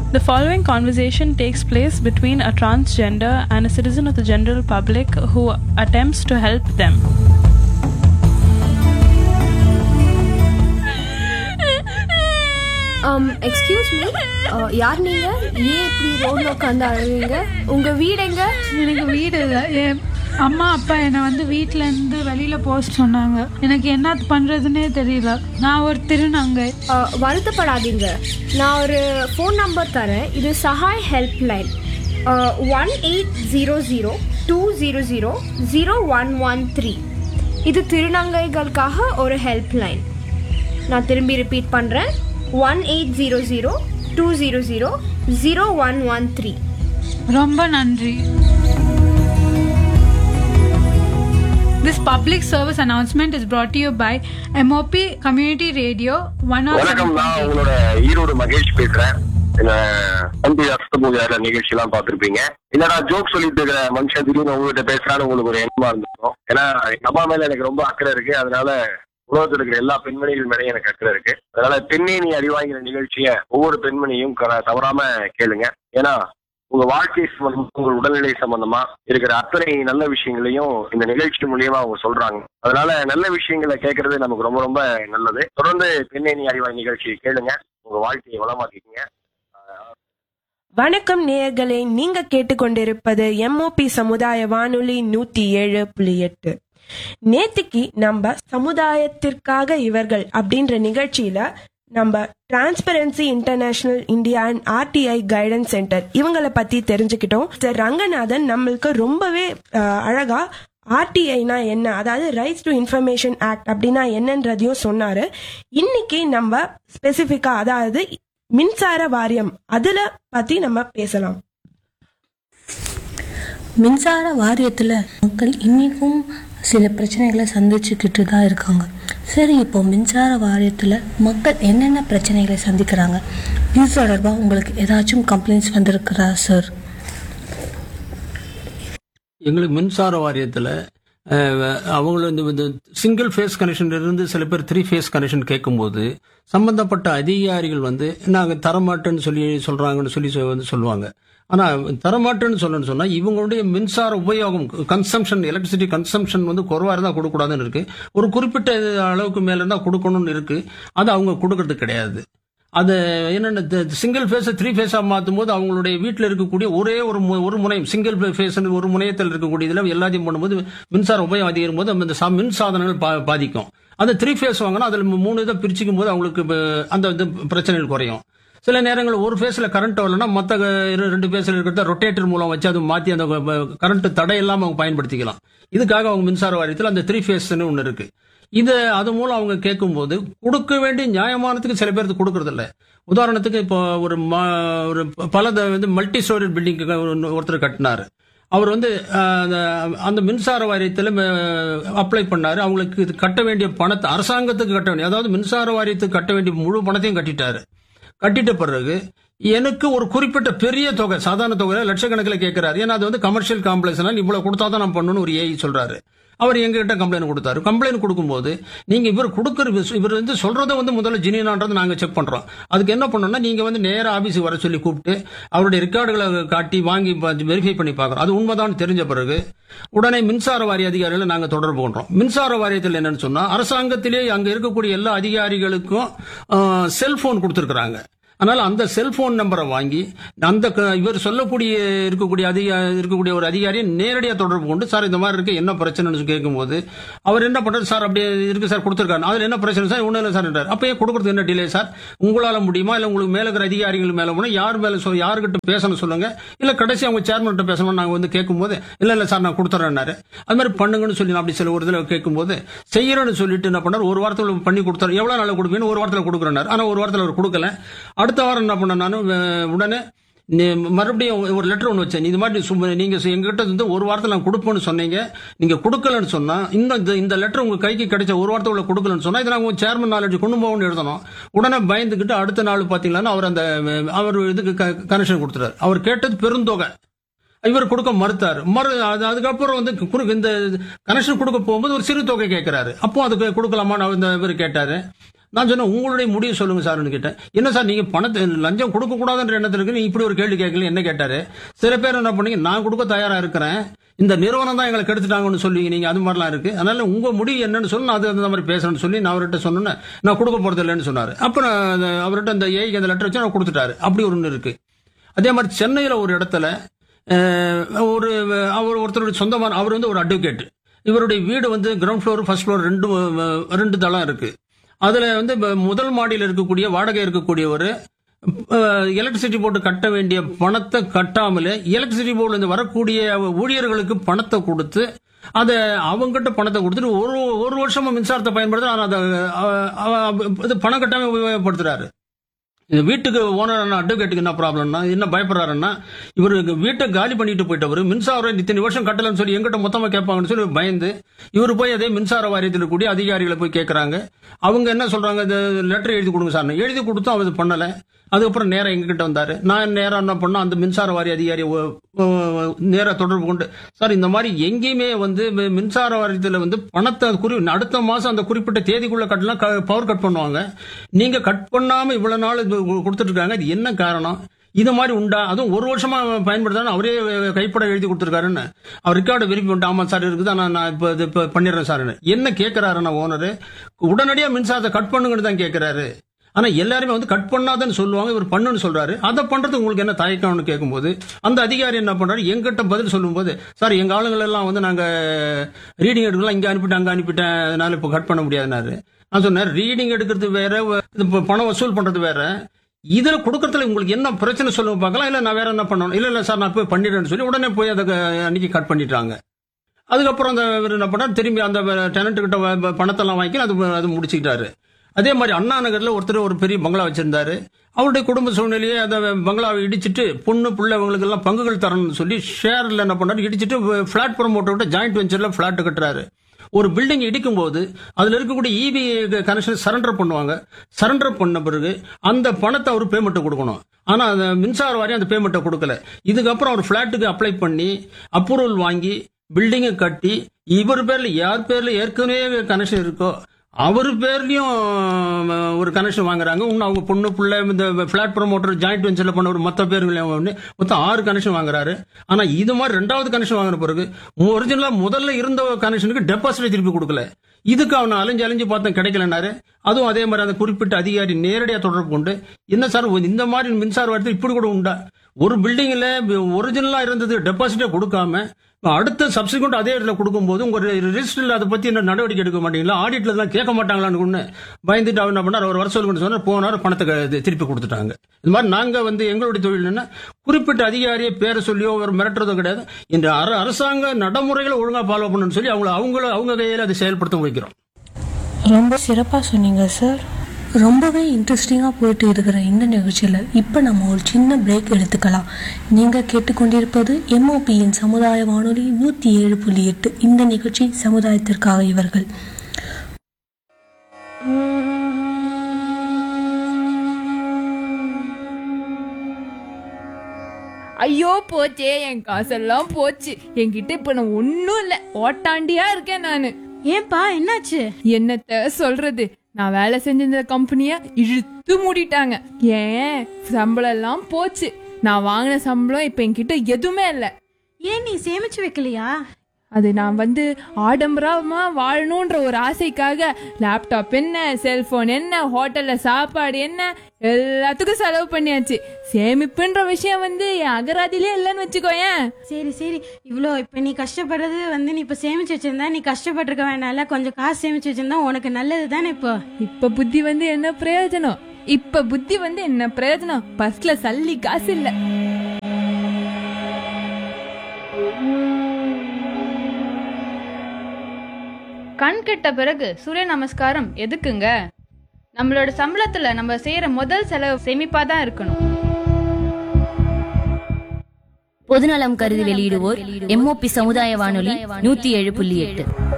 The following conversation takes place between a transgender and a citizen of the general public who attempts to help them. um excuse me யார் நீங்க ஏன் இப்படி ரோட்ல உட்காந்து அழுவீங்க உங்க வீடு எங்க எனக்கு வீடு இல்லை என் அம்மா அப்பா என்னை வந்து வீட்ல இருந்து வெளியில போக சொன்னாங்க எனக்கு என்ன பண்றதுன்னே தெரியல நான் ஒரு திருநங்கை Uh, வருத்தப்படாதீங்க நான் ஒரு ஃபோன் நம்பர் தரேன் இது Sahai helpline one eight zero zero two zero zero zero one one three இது திருநங்கைகளுக்காக ஒரு ஹெல்ப் லைன் நான் திரும்பி ரிப்பீட் பண்ணுறேன் one eight zero zero two zero zero zero one one three ரொம்ப நன்றி This public service announcement is brought to you by MOP Community Radio வணக்கம் நான் 107.8. உங்களோட ஈரோடு மகேஷ் பேசுறேன் என்ன தம்பி அஸ்தபூஜார நிகழ்ச்சி எல்லாம் பார்த்திருப்பீங்க என்னடா ஜோக் சொல்லிட்டு இருக்கிற மனுஷன் திடீர்னு உங்ககிட்ட பேசுறான்னு உங்களுக்கு ஒரு எண்ணமா இருந்திருக்கும் ஏன்னா எங்க அம்மா மேல எனக்கு ரொம்ப அக்கறை இருக்கு அதனால உலகத்தில் இருக்கிற எல்லா பெண்மணிகள் மேலேயும் எனக்கு அக்கறை இருக்கு அதனால பெண்ணே நீ அறிவாங்கிற நிகழ்ச்சியை ஒவ்வொரு பெண்மணியும் க- தவறாம கேளுங்க ஏன்னா உங்க வாழ்க்கை சம்பந்தமா உங்க உடல்நிலை சம்பந்தமா இருக்கிற அத்தனை நல்ல விஷயங்களையும் இந்த நிகழ்ச்சி மூலியமா அவங்க சொல்றாங்க அதனால நல்ல விஷயங்களை கேட்கறது நமக்கு ரொம்ப ரொம்ப நல்லது தொடர்ந்து பெண்ணே நீ அறிவாய் நிகழ்ச்சி கேளுங்க உங்க வாழ்க்கையை வளமாக்கிக்கங்க வணக்கம் நேயர்களே நீங்க கேட்டுக்கொண்டிருப்பது எம்ஓபி சமுதாய வானொலி நூத்தி ஏழு புள்ளி எட்டு நேத்திக்கு நம்ம சமுதாயத்திற்காக இவர்கள் அப்படின்ற நிகழ்ச்சியில நம்ம Transparency International India and RTI guidance centre இவங்களை பத்தி தெரிஞ்சுக்கிட்டோம் மிஸ்டர் ரங்கநாதன் நம்மளுக்கு ரொம்பவே அஹ், அழகா ஆர்டிஐனா என்ன அதாவது ரைட்ஸ் டு இன்ஃபர்மேஷன் ஆக்ட் அப்படின்னா என்னன்றதையும் சொன்னாரு இன்னைக்கு நம்ம ஸ்பெசிஃபிக்கா அதாவது மின்சார வாரியம் அதுல பத்தி நம்ம பேசலாம் மின்சார வாரியத்தில் மக்கள் இன்னைக்கும் சில பிரச்சனைகளை சந்திச்சுக்கிட்டு தான் இருக்காங்க சரி இப்போ மின்சார வாரியத்தில் மக்கள் என்னென்ன பிரச்சனைகளை சந்திக்கிறாங்க இது தொடர்பாக உங்களுக்கு ஏதாச்சும் கம்ப்ளைண்ட்ஸ் வந்திருக்கிறா சார் எங்களுக்கு மின்சார வாரியத்தில் அவங்கள இந்த இந்த சிங்கிள் ஃபேஸ் கனெக்ஷன் இருந்து சில பேர் த்ரீ ஃபேஸ் கனெக்ஷன் கேட்கும்போது சம்பந்தப்பட்ட அதிகாரிகள் வந்து நாங்கள் தரமாட்டேன்னு சொல்லி சொல்றாங்கன்னு சொல்லி சொ- வந்து சொல்லுவாங்க ஆனால் தரமாட்டேன்னு சொல்லணும்னு சொன்னால் இவங்களுடைய மின்சார உபயோகம் கன்சம்ஷன் எலக்ட்ரிசிட்டி கன்சம்ஷன் வந்து குறைவாக இருந்தால் கொடுக்கூடாதுன்னு இருக்கு ஒரு குறிப்பிட்ட அளவுக்கு மேலே இருந்தால் கொடுக்கணும்னு இருக்கு அது அவங்க கொடுக்கறது கிடையாது அது என்னென்ன சிங்கிள் ஃபேஸை த்ரீ ஃபேஸாக மாற்றும் போது அவங்களுடைய வீட்டில் இருக்கக்கூடிய ஒரே ஒரு மு- ஒரு முனையம் சிங்கிள் ஃபேஸ் ஒரு முனையத்தில் இருக்கக்கூடிய இதில் எல்லாத்தையும் பண்ணும்போது மின்சார உபயோகம் அதிகரிக்கும் போது அந்த சா- மின் சாதனங்கள் பா- பாதிக்கும் அந்த த்ரீ ஃபேஸ் வாங்கினா அதில் மூணு இதை பிரிச்சுக்கும் போது அவங்களுக்கு இப்ப அந்த இது பிரச்சனைகள் குறையும் சில நேரங்கள் ஒரு ஃபேஸில் கரண்ட் வரலன்னா மற்ற ரெண்டு ஃபேஸில் இருக்கிறத ரொட்டேட்டர் மூலம் வச்சு அதை மாற்றி அந்த கரண்ட் தடை இல்லாமல் அவங்க பயன்படுத்திக்கலாம் இதுக்காக அவங்க மின்சார வாரியத்தில் அந்த த்ரீ ஃபேஸ்னு ஒன்று இருக்கு இது அது மூலம் அவங்க கேட்கும்போது கொடுக்க வேண்டிய நியாயமானத்துக்கு சில பேருக்கு கொடுக்கறது இல்ல உதாரணத்துக்கு இப்போ ஒரு ம- ஒரு பல த- வந்து மல்டி ஸ்டோரி பில்டிங் ஒருத்தர் கட்டினாரு அவர் வந்து அஹ், அந்த- அந்த மின்சார வாரியத்தில் அப்ளை பண்ணாரு அவங்களுக்கு இது கட்ட வேண்டிய பணத்தை அரசாங்கத்துக்கு கட்ட வேண்டிய அதாவது மின்சார வாரியத்துக்கு கட்ட வேண்டிய முழு பணத்தையும் கட்டிட்டாரு கட்டிட்ட பிறகு எனக்கு ஒரு குறிப்பிட்ட பெரிய தொகை சாதாரண தொகை லட்சக்கணக்கில் கேட்கிறாரு ஏன்னா அது வந்து கமர்ஷியல் காம்ப்ளெக்ஸ்னால் இவ்வளவு கொடுத்தா தான் நான் பண்ணணும்னு ஒரு ஏஐ சொல்றாரு அவர் எங்ககிட்ட கம்ப்ளைண்ட் கொடுத்தாரு கம்ப்ளைண்ட் கொடுக்கும்போது நீங்க இவர் கொடுக்குற விஷ- இவர் வந்து சொல்றதை வந்து முதல்ல ஜினியனான்றது நாங்க செக் பண்றோம் அதுக்கு என்ன பண்ணோம்னா நீங்க வந்து நேர ஆபீஸுக்கு வர சொல்லி கூப்பிட்டு அவருடைய ரெக்கார்டுகளை காட்டி வாங்கி வெரிஃபை பண்ணி பார்க்கறோம் அது உண்மைதான் தெரிஞ்ச பிறகு உடனே மின்சார வாரிய அதிகாரிகளை நாங்க தொடர்பு கொண்டோம் மின்சார வாரியத்தில் என்னன்னு சொன்னா அரசாங்கத்திலே அங்க இருக்கக்கூடிய எல்லா அதிகாரிகளுக்கும் செல்போன் கொடுத்துருக்காங்க அதனால அந்த செல்போன் நம்பரை வாங்கி அந்த க- இவர் சொல்லக்கூடிய இருக்கக்கூடிய அதிகா இருக்கக்கூடிய ஒரு அதிகாரியை நேரடியாக தொடர்பு கொண்டு சார் இந்த மாதிரி இருக்கு என்ன பிரச்சனைன்னு கேட்கும்போது அவர் என்ன பண்றாரு சார் அப்படியே இருக்கு சார் கொடுத்துருக்காரு அதில் என்ன பிரச்சனை சார் ஒன்றும் இல்லை சார் என்றார் அப்போ ஏன் கொடுக்கறது என்ன டிலே சார் உங்களால முடியுமா இல்லை உங்களுக்கு மேல இருக்கிற அதிகாரிகள் மேல போனால் யார் மேல சொல் யாருக்கிட்ட பேசணும் சொல்லுங்க இல்லை கடைசி அவங்க சேர்மன்கிட்ட பேசணும் நாங்கள் வந்து கேட்கும்போது இல்லை இல்லை சார் நான் கொடுத்துறேன்னாரு அது மாதிரி பண்ணுங்கன்னு சொல்லி நான் அப்படி சில ஒரு இதில் கேட்கும்போது செய்யறேன்னு சொல்லிட்டு என்ன பண்ணார் ஒரு வாரத்தில் பண்ணி கொடுத்தாரு எவ்வளோ நாள் கொடுப்பீங்கன்னு ஒரு வாரத்தில் கொடுக்குறேன்னாரு ஆனால் ஒரு வாரத்தில் அவர் கொடுக்கல அடுத்த வாரம் என்ன பண்ண நான் உடனே நீ மறுபடியும் ஒரு லெட்டர் ஒன்று வச்சேன் இது மாதிரி சும்மா நீங்க எங்ககிட்ட வந்து ஒரு வாரத்தில் நான் கொடுப்பேன்னு சொன்னீங்க நீங்க கொடுக்கலன்னு சொன்னா இன்னும் இந்த இந்த லெட்டர் உங்க கைக்கு கிடைச்ச ஒரு வாரத்துக்குள்ள கொடுக்கலன்னு சொன்னா இதை நாங்கள் சேர்மன் நாலேஜ் கொண்டு போகணும்னு எழுதணும் உடனே பயந்துக்கிட்டு அடுத்த நாள் பாத்தீங்கன்னா அவர் அந்த அவர் இதுக்கு கனெக்ஷன் கொடுத்துட்டாரு அவர் கேட்டது பெருந்தொகை இவர் கொடுக்க மறுத்தார் மறு அது அதுக்கப்புறம் வந்து குறுக்கு இந்த கனெக்ஷன் கொடுக்க போகும்போது ஒரு சிறு தொகை கேட்கிறாரு அப்போ அதுக்கு கொடுக்கலாமா நான் இந்த இவர் கேட்டாரு நான் சொன்னேன் உங்களுடைய முடிவு சொல்லுங்க சார்னு கேட்டேன் என்ன சார் நீங்க பணத்தை லஞ்சம் கொடுக்க கூடாதுன்ற எண்ணத்துல இருக்கு நீங்க இப்படி ஒரு கேள்வி கேட்கல என்ன கேட்டாரு சில பேர் என்ன பண்ணீங்க நான் கொடுக்க தயாரா இருக்கிறேன் இந்த நிறுவனம் தான் எங்களை கெடுத்துட்டாங்கன்னு சொல்லுவீங்க நீங்க அது மாதிரிலாம் இருக்கு அதனால உங்க முடிவு என்னன்னு சொல்லி நான் அது அந்த மாதிரி பேசுறேன்னு சொல்லி நான் அவர்கிட்ட சொன்னேன் நான் கொடுக்க போறது இல்லைன்னு சொன்னாரு அப்ப நான் அந்த அவர்கிட்ட அந்த ஏஐக்கு அந்த லெட்டர் வச்சு நான் கொடுத்துட்டாரு அப்படி ஒன்று இருக்கு அதே மாதிரி சென்னையில ஒரு இடத்துல அஹ், ஒரு அவர் ஒருத்தருடைய சொந்தமான அவர் வந்து ஒரு அட்வொகேட் இவருடைய வீடு வந்து கிரவுண்ட் ஃப்ளோர் ஃபர்ஸ்ட் ஃப்ளோர் ரெண்டு அஹ், ரெண்டு தளம் இருக்கு அதுல வந்து இப்ப முதல் மாடியில் இருக்கக்கூடிய வாடகை இருக்கக்கூடிய ஒரு எலக்ட்ரிசிட்டி போர்டு கட்ட வேண்டிய பணத்தை கட்டாமலே எலக்ட்ரிசிட்டி போர்டுல இருந்து வரக்கூடிய ஊழியர்களுக்கு பணத்தை கொடுத்து அதை அவங்ககிட்ட பணத்தை கொடுத்துட்டு ஒரு ஒரு வருஷமா மின்சாரத்தை பயன்படுத்த ஆனா அதை அஹ், அஹ், இது பணம் கட்டாம உபயோகப்படுத்துறாரு இந்த வீட்டுக்கு ஓனர் அட்வொகேட்டுக்கு என்ன ப்ராப்ளம்னா என்ன பயப்படுறாருன்னா இவர் வீட்டை காலி பண்ணிட்டு போயிட்டவர் மின்சாரம் இத்தனை வருஷம் கட்டலன்னு சொல்லி எங்கிட்ட மொத்தமா கேட்பாங்கன்னு சொல்லி பயந்து இவர் போய் அதே மின்சார வாரியத்தில் இருக்கக்கூடிய அதிகாரிகளை போய் கேட்கறாங்க அவங்க என்ன சொல்றாங்க இந்த லெட்டர் எழுதி கொடுங்க சார் எழுதி கொடுத்தும் அவர் பண்ணல அதுக்கப்புறம் நேரா எங்ககிட்ட வந்தாரு நான் நேரா என்ன பண்ணோம் அந்த மின்சார வாரிய அதிகாரி நேரா தொடர்பு கொண்டு சார் இந்த மாதிரி எங்கேயுமே வந்து மி- மின்சார வாரியத்தில் வந்து பணத்தை குறி அடுத்த மாசம் அந்த குறிப்பிட்ட தேதிக்குள்ள கட்டலாம் பவர் கட் பண்ணுவாங்க நீங்க கட் பண்ணாம இவ்வளவு நாள் இது கொடுத்துட்டு இருக்காங்க இது என்ன காரணம் இது மாதிரி உண்டா அதுவும் ஒரு வருஷமா பயன்படுத்தானு அவரே கைப்பட எழுதி கொடுத்துருக்காருன்னு அவர் ரெக்கார்டு வெரிஃபை பண்ணிட்டு ஆமா சார் இருக்குது ஆனா நான் இப்போ இது இப்போ பண்ணிடுறேன் சார் என்ன கேட்கிறாருன்னா ஓனர் உடனடியா மின்சாரத்தை கட் பண்ணுங்கன்னு தான் கேட்கிறாரு ஆனா எல்லாருமே வந்து கட் பண்ணாதன்னு சொல்லுவாங்க இவர் பண்ணுன்னு சொல்றாரு அதை பண்றதுக்கு உங்களுக்கு என்ன தயக்கம்னு கேட்கும்போது அந்த அதிகாரி என்ன பண்றாரு எங்கிட்ட பதில் சொல்லும்போது சார் எங்க ஆளுங்கள் எல்லாம் வந்து நாங்க ரீடிங் எடுக்கலாம் இங்க அனுப்பிட்டேன் அங்க அனுப்பிட்டேன் அதனால இப்போ கட் பண்ண முடியாதுனாரு நான் சொன்னேன் ரீடிங் எடுக்கிறது வேற வ- இது இப்ப பணம் வசூல் பண்றது வேற இதுல கொடுக்கறதுல உங்களுக்கு என்ன பிரச்சனை சொல்லுங்க பார்க்கலாம் இல்ல நான் வேற என்ன பண்ணணும் இல்ல இல்ல சார் நான் போய் பண்ணிடுறேன்னு சொல்லி உடனே போய் அதை க- அன்னைக்கு கட் பண்ணிட்டாங்க அதுக்கப்புறம் அந்த இவர் என்ன பண்ணார் திரும்பி அந்த டெனண்ட் கிட்ட வ- வ- பணத்தெல்லாம் வாங்கி அது அது முடிச்சுக்கிட்டாரு அதே மாதிரி அண்ணா நகர்ல ஒருத்தர் ஒரு பெரிய பங்களா வச்சிருந்தாரு அவருடைய குடும்ப சூழ்நிலையை அந்த பங்களாவை இடிச்சிட்டு பொண்ணு பிள்ளை அவங்களுக்கு எல்லாம் பங்குகள் தரணும்னு சொல்லி ஷேர்ல என்ன பண்ணாரு இடிச்சிட்டு பிளாட் ப்ரமோட்டர்கிட்ட ஜாயிண்ட் வெஞ்சர்ல பிளாட் கட்டுறாரு ஒரு பில்டிங் இடிக்கும் போது அதுல இருக்கக்கூடிய இபி கனெக்ஷன் சரண்டர் பண்ணுவாங்க சரண்டர் பண்ண பிறகு அந்த பணத்தை அவர் பேமெண்ட் கொடுக்கணும் ஆனா அந்த மின்சார வாரியம் அந்த பேமெண்ட்டை கொடுக்கல இதுக்கப்புறம் அவர் பிளாட்டுக்கு அப்ளை பண்ணி அப்ரூவல் வாங்கி பில்டிங்கை கட்டி இவர் பேர்ல யார் பேர்ல ஏற்கனவே கனெக்ஷன் இருக்கோ அவர் பேர்லயும் அஹ், ஒரு கனெக்ஷன் வாங்குறாங்க இன்னும் அவங்க பொண்ணு பிள்ளை இந்த பிளாட் ப்ரமோட்டர் ஜாயிண்ட் வெஞ்சர்ல பண்ண ஒரு மொத்த பேருங்களையும் வந்து மொத்தம் ஆறு கனெக்ஷன் வாங்குறாரு ஆனா இது மாதிரி ரெண்டாவது கனெக்ஷன் வாங்கின பிறகு ஒரிஜினலா முதல்ல இருந்த கனெக்ஷனுக்கு டெபாசிட் திருப்பி கொடுக்கல இதுக்கு அவன் அலைஞ்சு அலைஞ்சு பார்த்தேன் கிடைக்கலனாரு அதுவும் அதே மாதிரி அந்த குறிப்பிட்ட அதிகாரி நேரடியாக தொடர்பு கொண்டு என்ன சார் இந்த மாதிரி மின்சார வாரியத்தில் இப்படி கூட உண்டா ஒரு பில்டிங்ல ஒரிஜினலா இருந்தது டெபாசிட்டே கொடுக்காம அடுத்த சப்சிக்வெண்ட் அதே இடத்துல கொடுக்கும்போது உங்க ரிஜிஸ்டர்ல அதை பத்தி என்ன நடவடிக்கை எடுக்க மாட்டீங்களா ஆடிட்ல எல்லாம் கேட்க மாட்டாங்களான்னு ஒண்ணு பயந்துட்டு அவர் என்ன பண்ணார் அவர் வர சொல்லுங்கன்னு சொன்னார் போனார் பணத்தை க- இது திருப்பி கொடுத்துட்டாங்க இது மாதிரி நாங்க வந்து எங்களுடைய தொழில் என்ன குறிப்பிட்ட அதிகாரியை பேரை சொல்லியோ ஒரு மிரட்டுறதோ கிடையாது இந்த அர- அரசாங்க நடைமுறைகளை ஒழுங்கா ஃபாலோ பண்ணணும்னு சொல்லி அவங்கள அவங்கள அவங்க கையில அதை செயல்படுத்த வைக்கிறோம் ரொம்ப சிறப்பாக சொன்னீங்க சார் ரொம்பவே இன்ட்ரெஸ்டிங்காக போயிட்டு இருக்கிற இந்த நிகழ்ச்சியில் இப்போ நம்ம ஒரு சின்ன பிரேக் எடுத்துக்கலாம் நீங்கள் கேட்டுக்கொண்டிருப்பது எம்ஓபியின் சமுதாய வானொலி நூற்றி ஏழு புள்ளி எட்டு இந்த நிகழ்ச்சி சமுதாயத்திற்காக இவர்கள் ஐயோ போச்சே என் காசெல்லாம் போச்சு என்கிட்ட இப்ப நான் ஒன்னும் இல்ல ஓட்டாண்டியா இருக்கேன் நானு ஏன்பா என்னாச்சு என்னத்த சொல்றது நான் வேலை செஞ்சிருந்த கம்பெனிய இழுத்து மூடிட்டாங்க ஏன் சம்பளம் எல்லாம் போச்சு நான் வாங்கின சம்பளம் இப்ப என்கிட்ட எதுவுமே இல்ல ஏன் நீ சேமிச்சு வைக்கலையா அது நான் வந்து ஆடம்பரமா வாழணுன்ற ஒரு ஆசைக்காக லேப்டாப் என்ன செல்போன் என்ன ஹோட்டல்ல சாப்பாடு என்ன எல்லாத்துக்கும் செலவு பண்ணியாச்சு சேமிப்புன்ற விஷயம் வந்து என் அகராதிலே இல்லைன்னு வச்சுக்கோயேன் சரி சரி இவ்வளோ இப்போ நீ கஷ்டப்படுறது வந்து நீ இப்போ சேமிச்சு வச்சிருந்தா நீ கஷ்டப்பட்டிருக்க வேணாம்ல கொஞ்சம் காசு சேமிச்சு வச்சிருந்தா உனக்கு நல்லது தானே இப்போ இப்ப புத்தி வந்து என்ன பிரயோஜனம் இப்ப புத்தி வந்து என்ன பிரயோஜனம் பஸ்ல சல்லி காசு இல்ல கண் கெட்ட பிறகு சூரிய நமஸ்காரம் எதுக்குங்க நம்மளோட சம்பளத்துல நம்ம செய்யற முதல் செலவு சேமிப்பா தான் இருக்கணும் பொதுநலம் கருதி வெளியிடுவோர் எம்ஓபி சமுதாய வானொலி நூத்தி ஏழு புள்ளி எட்டு